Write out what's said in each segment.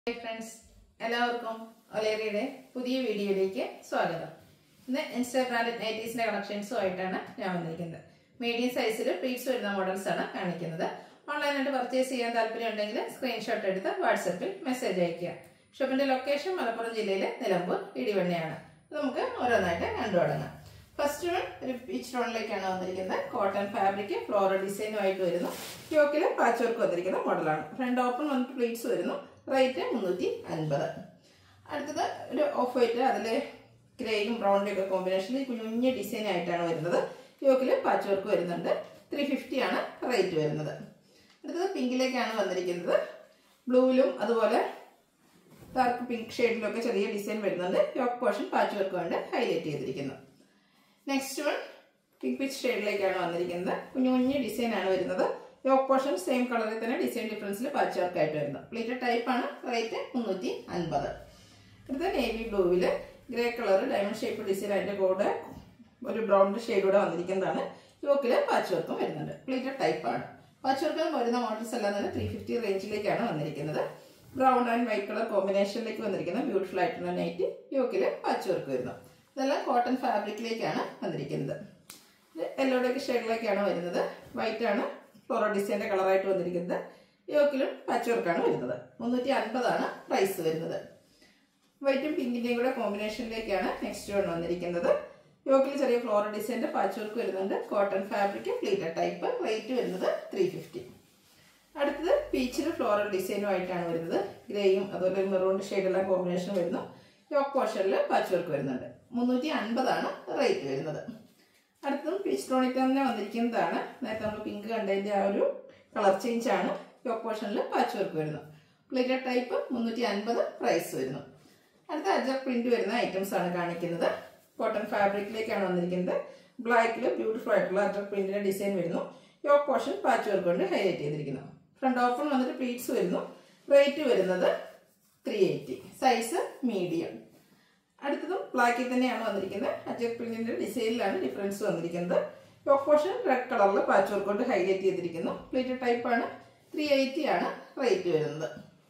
hi friends എല്ലാവർക്കും ഒലേറിയുടെ പുതിയ വീഡിയോയിലേക്ക് സ്വാഗതം ഇന്ന് ഇൻസ്റ്റാ ബ്രാൻഡഡ് നൈറ്റീസിന്റെ കളക്ഷൻസും ആയിട്ടാണ് ഞാൻ വന്നിരിക്കുന്നത് മീഡിയം സൈസിൽ പ്ലീറ്റ്സ് വരുന്ന മോഡൽസ് ആണ് കാണിക്കുന്നത് ഓൺലൈനായിട്ട് പർച്ചേസ് ചെയ്യാൻ താല്പര്യം ഉണ്ടെങ്കിൽ സ്ക്രീൻഷോട്ട് എടുത്ത് വാട്സപ്പിൽ മെസ്സേജ് അയയ്ക്കുക ഷോപ്പിന്റെ ലൊക്കേഷൻ മലപ്പുറം ജില്ലയിലെ നിലമ്പൂർ ഇടിവണ്ണയാണ് നമുക്ക് ഓരോന്നായിട്ട് കണ്ടു തുടങ്ങാം ഫസ്റ്റ് വൺ ഒരു പീച്ച് ടോണിലേക്കാണ് വന്നിരിക്കുന്നത് കോട്ടൺ ഫാബ്രിക് ഫ്ലോറൽ ഡിസൈനുമായിട്ട് വരുന്നു യോക്കിൽ പാച്ച് വർക്ക് വന്നിരിക്കുന്ന മോഡലാണ് ഫ്രണ്ട് ഓപ്പൺ വന്നിട്ട് പ്ലീറ്റ്സ് വരുന്നു റേറ്റ് മുന്നൂറ്റി അൻപത് അടുത്തത് ഒരു ഓഫ് വൈറ്റ് അതിൽ ഗ്രേയും ബ്രൗണിൻ്റെ ഒക്കെ കോമ്പിനേഷനിൽ കുഞ്ഞു കുഞ്ഞ് ഡിസൈൻ ആയിട്ടാണ് വരുന്നത് യോക്കിൽ പാച്ച് വർക്ക് വരുന്നുണ്ട് ത്രീ ഫിഫ്റ്റി ആണ് റേറ്റ് വരുന്നത് അടുത്തത് പിങ്കിലേക്കാണ് വന്നിരിക്കുന്നത് ബ്ലൂവിലും അതുപോലെ ഡാർക്ക് പിങ്ക് ഷെയ്ഡിലൊക്കെ ചെറിയ ഡിസൈൻ വരുന്നുണ്ട് യോക്ക് പോർഷൻ പാച്ച് വർക്ക് കൊണ്ട് ഹൈലൈറ്റ് ചെയ്തിരിക്കുന്നു നെക്സ്റ്റ് വൺ പിങ്ക് പിച്ച് ഷെയ്ഡിലേക്കാണ് വന്നിരിക്കുന്നത് കുഞ്ഞു കുഞ്ഞു ഡിസൈൻ ആണ് വരുന്നത് യോക്ക് പോർഷൻ സെയിം കളറിൽ തന്നെ ഡിസൈൻ ഡിഫറൻസിൽ പാച്ച് വർക്ക് ആയിട്ട് വരുന്നത് പ്ലീറ്റഡ് ടൈപ്പ് ആണ് റേറ്റ് മുന്നൂറ്റി അൻപത് അടുത്ത നേവി ബ്ലൂവിൽ grey colour diamond shape design അതിൻ്റെ കൂടെ ഒരു ബ്രൗൺ ഷെയ്ഡ് കൂടെ വന്നിരിക്കുന്നതാണ് യോക്കിൽ പാച്ച് വർക്കും വരുന്നുണ്ട് പ്ലീറ്റഡ് ടൈപ്പ് ആണ് പാച്ച് വർക്കും വരുന്ന മോഡൽസ് എല്ലാം തന്നെ ത്രീ ഫിഫ്റ്റി റേഞ്ചിലേക്കാണ് വന്നിരിക്കുന്നത് ബ്രൗൺ ആൻഡ് വൈറ്റ് കളർ കോമ്പിനേഷനിലേക്ക് വന്നിരിക്കുന്ന ബ്യൂട്ടിഫുൾ ആയിട്ടുള്ള നൈറ്റ് യോക്കിൽ പാച്ച് വർക്ക് വരുന്നു ഇതെല്ലാം കോട്ടൺ ഫാബ്രിക്കിലേക്കാണ് വന്നിരിക്കുന്നത് ഇത് യെല്ലോയുടെ ഷെയ്ഡിലേക്കാണ് വരുന്നത് വൈറ്റ് ആണ് ഫ്ലോറോ ഡിസൈൻ്റെ കളറായിട്ട് വന്നിരിക്കുന്നത് യോക്കിലും പാച്ച് വർക്കാണ് വരുന്നത് മുന്നൂറ്റി അൻപതാണ് പ്രൈസ് വരുന്നത് വൈറ്റും പിങ്കിൻ്റെയും കൂടെ കോമ്പിനേഷനിലേക്കാണ് നെക്സ്റ്റ് വൺ വന്നിരിക്കുന്നത് യോക്കിൽ ചെറിയ ഫ്ലോറൽ ഡിസൈൻ്റെ പാച്ച് വർക്ക് വരുന്നുണ്ട് cotton fabric pleated type rate വരുന്നത് ത്രീ ഫിഫ്റ്റി അടുത്തത് പീച്ചിൽ ഫ്ലോറൽ ഡിസൈനുമായിട്ടാണ് വരുന്നത് ഗ്രേയും അതുപോലെ മെറൂൺ ഷെയ്ഡെല്ലാം കോമ്പിനേഷൻ വരുന്നു യോക്ക് പോർഷനിൽ പാച്ച് വർക്ക് വരുന്നുണ്ട് മുന്നൂറ്റി അൻപതാണ് റേറ്റ് വരുന്നത് അടുത്തതും പീച്ച് ടോണിൽ തന്നെ വന്നിരിക്കുന്നതാണ് നേരത്തെ നമ്മൾ പിങ്ക് കണ്ടതിൻ്റെ ആ ഒരു കളർ ചേഞ്ച് ആണ് യോക്ക് പോർഷനിൽ പാച്ച് വർക്ക് വരുന്നത് പ്ലേറ്റഡ് ടൈപ്പ് മുന്നൂറ്റി അൻപത് പ്രൈസ് വരുന്നു അടുത്ത അജർ പ്രിന്റ് വരുന്ന ഐറ്റംസ് ആണ് കാണിക്കുന്നത് കോട്ടൺ ഫാബ്രിക്കിലേക്കാണ് വന്നിരിക്കുന്നത് ബ്ലാക്കിൽ ബ്യൂട്ടിഫുൾ ആയിട്ടുള്ള അജർ പ്രിന്റിന്റെ ഡിസൈൻ വരുന്നു യോക്ക് പോർഷൻ പാച്ച് വർക്ക് കൊണ്ട് ഹൈലൈറ്റ് ചെയ്തിരിക്കുന്നു ഫ്രണ്ട് ഓപ്പൺ വന്നിട്ട് പ്ലീറ്റ്സ് വരുന്നു റേറ്റ് വരുന്നത് ത്രീ എയ്റ്റി സൈസ് മീഡിയം അടുത്തതും ബ്ലാക്കിൽ തന്നെയാണ് വന്നിരിക്കുന്നത് അജക് പ്രിന്റിന്റെ ഡിസൈനിലാണ് ഡിഫറൻസ് വന്നിരിക്കുന്നത് യോക്ക് പോർഷൻ റെഡ് കളറിൽ പാച്ച് വർക്ക് കൊണ്ട് ഹൈലൈറ്റ് ചെയ്തിരിക്കുന്നു പ്ലേറ്റ് ടൈപ്പ് ആണ് ത്രീ എയ്റ്റി ആണ് റേറ്റ് വരുന്നത്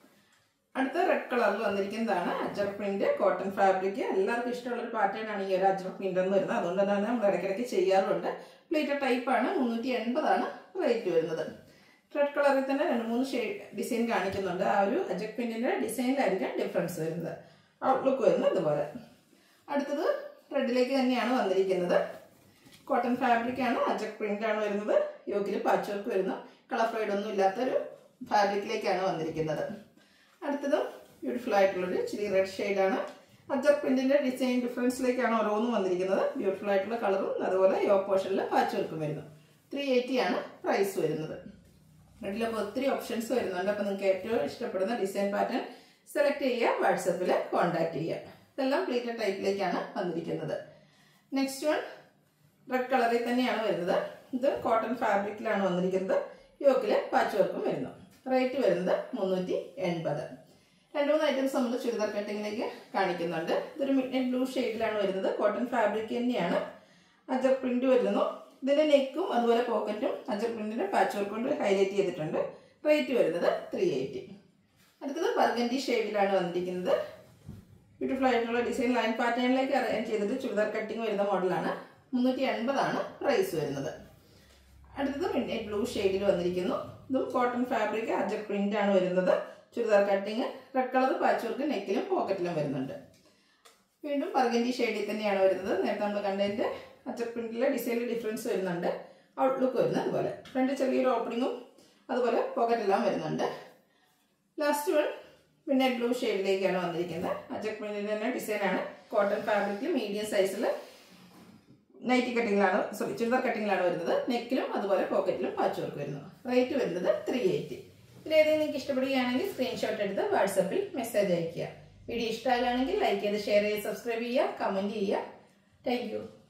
അടുത്ത റെഡ് കളറിൽ വന്നിരിക്കുന്നതാണ് അജർ പ്രിന്റ് കോട്ടൺ ഫാബ്രിക് എല്ലാവർക്കും ഇഷ്ടമുള്ള ഒരു പാറ്റേൺ ആണ് ഈ ഒരു അജർ പ്രിന്റ് എന്ന് വരുന്നത് അതുകൊണ്ട് തന്നെ നമ്മൾ ഇടയ്ക്കിടയ്ക്ക് ചെയ്യാറുണ്ട് പ്ലേറ്റ് ടൈപ്പ് ആണ് മുന്നൂറ്റി എൺപതാണ് റേറ്റ് വരുന്നത് റെഡ് കളറിൽ തന്നെ രണ്ട് മൂന്ന് ഷെയ്ഡ് ഡിസൈൻ കാണിക്കുന്നുണ്ട് ആ ഒരു അജക് പ്രിന്റിന്റെ ഡിസൈനിലായിരിക്കും ഡിഫറൻസ് വരുന്നത് ഔട്ട്ലുക്ക് വരുന്നത് ഇതുപോലെ അടുത്തത് റെഡിലേക്ക് തന്നെയാണ് വന്നിരിക്കുന്നത് കോട്ടൺ ഫാബ്രിക് ആണ് അജക് പ്രിന്റ് ആണ് വരുന്നത് യോക്കിൽ പാച്ച് വർക്ക് വരുന്നു കളർ ഫൈഡ് ഒന്നും ഇല്ലാത്തൊരു ഫാബ്രിക്കിലേക്കാണ് വന്നിരിക്കുന്നത് അടുത്തതും ബ്യൂട്ടിഫുൾ ആയിട്ടുള്ളൊരു ചിരി റെഡ് ഷെയ്ഡാണ് അജർ പ്രിന്റിന്റെ ഡിസൈൻ ഡിഫറൻസിലേക്കാണ് ഓരോന്നും വന്നിരിക്കുന്നത് ബ്യൂട്ടിഫുൾ ആയിട്ടുള്ള കളറും അതുപോലെ യോ പോർഷനിൽ പാച്ച് വർക്കും വരുന്നു ത്രീ എയ്റ്റി ആണ് പ്രൈസ് വരുന്നത് റെഡിലൊക്കെ ഒത്തിരി ഓപ്ഷൻസ് വരുന്നുണ്ട് അപ്പോൾ നിങ്ങൾക്ക് ഏറ്റവും ഇഷ്ടപ്പെടുന്ന ഡിസൈൻ പാറ്റേൺ സെലക്ട് ചെയ്യുക വാട്സപ്പിൽ കോൺടാക്ട് ചെയ്യുക ഇതെല്ലാം പ്ലേറ്റഡ് ടൈപ്പിലേക്കാണ് വന്നിരിക്കുന്നത് നെക്സ്റ്റ് വൺ റെഡ് കളറിൽ തന്നെയാണ് വരുന്നത് ഇത് കോട്ടൺ ഫാബ്രിക്കിലാണ് വന്നിരിക്കുന്നത് യോക്കിൽ പാച്ച് വർക്കും വരുന്നു റേറ്റ് വരുന്നത് മുന്നൂറ്റി എൺപത് രണ്ട് മൂന്ന് ഐറ്റംസ് നമ്മൾ ചുരിദാർ കട്ടിങ്ങിലേക്ക് കാണിക്കുന്നുണ്ട് ഇതൊരു മിഡ് നൈറ്റ് ബ്ലൂ ഷെയ്ഡിലാണ് വരുന്നത് കോട്ടൺ ഫാബ്രിക് തന്നെയാണ് അജർ പ്രിന്റ് വരുന്നു ഇതിന്റെ നെക്കും അതുപോലെ പോക്കറ്റും അജർ പ്രിന്റിന്റെ പാച്ച് വർക്ക് കൊണ്ട് ഹൈലൈറ്റ് ചെയ്തിട്ടുണ്ട് റേറ്റ് വരുന്നത് ത്രീ എയ്റ്റി അടുത്തത് ബർഗൻഡി ഷെയ്ഡിലാണ് വന്നിരിക്കുന്നത് ബ്യൂട്ടിഫുൾ ആയിട്ടുള്ള ഡിസൈൻ ലൈൻ പാറ്റേണിലേക്ക് അറേഞ്ച് ചെയ്തിട്ട് ചുരിദാർ കട്ടിങ് വരുന്ന മോഡലാണ് മുന്നൂറ്റി എൺപതാണ് പ്രൈസ് വരുന്നത് അടുത്തത് മിഡ് ബ്ലൂ ഷെയ്ഡിൽ വന്നിരിക്കുന്നു ഇതും കോട്ടൺ ഫാബ്രിക് അജർ പ്രിന്റ് ആണ് വരുന്നത് churidar cutting red colour patch work നെക്കിലും പോക്കറ്റിലും വരുന്നുണ്ട് വീണ്ടും ബർഗൻഡി ഷെയ്ഡിൽ തന്നെയാണ് വരുന്നത് നേരത്തെ നമ്മൾ കണ്ടതിന്റെ അജർ പ്രിന്റിലെ ഡിസൈനിൽ ഡിഫറൻസ് വരുന്നുണ്ട് ഔട്ട്ലുക്ക് വരുന്നത് അതുപോലെ ഫ്രണ്ട് ചെറിയൊരു ഓപ്പണിങ്ങും അതുപോലെ പോക്കറ്റെല്ലാം വരുന്നുണ്ട് ലാസ്റ്റ് വൺ പിന്നെ ബ്ലൂ ഷെയ്ഡിലേക്കാണ് വന്നിരിക്കുന്നത് അജക് പ്രിന്റിന്റെ തന്നെ ഡിസൈനാണ് കോട്ടൺ ഫാബ്രിക്കിൽ മീഡിയം സൈസിൽ നൈറ്റി കട്ടിങ്ങിലാണ് സോറി ചുരിദാർ കട്ടിങ്ങിലാണ് വരുന്നത് നെക്കിലും അതുപോലെ പോക്കറ്റിലും പാച്ച് വർക്ക് വരുന്നു റേറ്റ് വരുന്നത് ത്രീ എയ്റ്റി ഇതിലേതെങ്കിലും നിങ്ങൾക്ക് ഇഷ്ടപ്പെടുകയാണെങ്കിൽ സ്ക്രീൻഷോട്ട് എടുത്ത് വാട്സപ്പിൽ മെസ്സേജ് അയയ്ക്കുക വീഡിയോ ഇഷ്ടമാകുകയാണെങ്കിൽ ലൈക്ക് ചെയ്ത് ഷെയർ ചെയ്ത് സബ്സ്ക്രൈബ് ചെയ്യുക കമൻറ്റ് ചെയ്യുക താങ്ക്